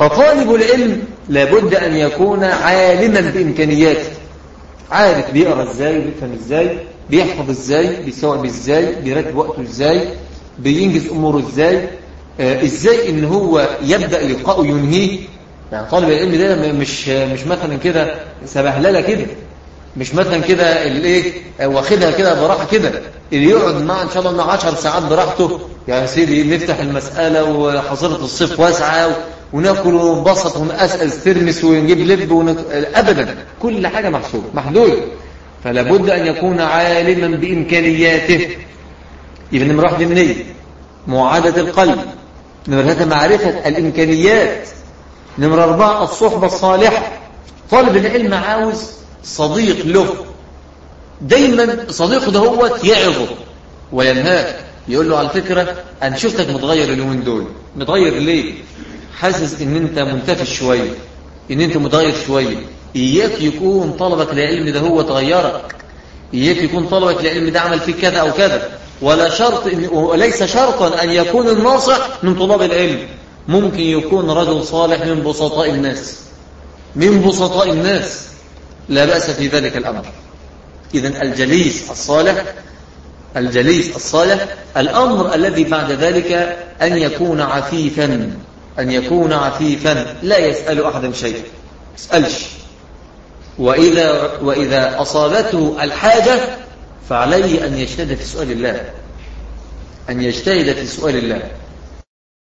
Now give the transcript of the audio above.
فطالب العلم لابد أن يكون عالما بإمكانياته عارف بيقرأ إزاي بيفهم إزاي بيحفظ إزاي بيستوعب إزاي بيرتب وقته إزاي بينجز أموره إزاي آه إزاي إن هو يبدأ لقاءه ينهيه يعني طالب العلم ده مش مش مثلا كده سبهلله كده مش مثلا كده الايه واخدها كده براحه كده اللي يقعد مع ان شاء الله مع 10 ساعات براحته يا سيدي نفتح المساله وحصيله الصيف واسعه وناكل ونبسط ونقسقس ترمس ونجيب لب ونك... ابدا كل حاجه محسوبه محدوده فلا بد ان يكون عالما بامكانياته يبقى نمره واحد النيه معاده القلب نمره ثلاثه معرفه الامكانيات نمرة أربعة الصحبة الصالحة طالب العلم عاوز صديق له دايما صديقه ده هو يعظه وينهاه يقول له على فكرة أنا شفتك متغير اليومين دول متغير ليه حاسس ان انت منتفش شوية ان انت متغير شوية اياك يكون طلبك للعلم ده هو تغيرك اياك يكون طلبك للعلم ده عمل فيك كذا او كذا ولا شرط إن وليس شرطا ان يكون الناصح من طلاب العلم ممكن يكون رجل صالح من بسطاء الناس من بسطاء الناس لا بأس في ذلك الأمر إذا الجليس الصالح الجليس الصالح الأمر الذي بعد ذلك أن يكون عفيفا أن يكون عفيفا لا يسأل أحدا شيئا اسألش وإذا, وإذا أصابته الحاجة فعليه أن يجتهد في سؤال الله أن يجتهد في سؤال الله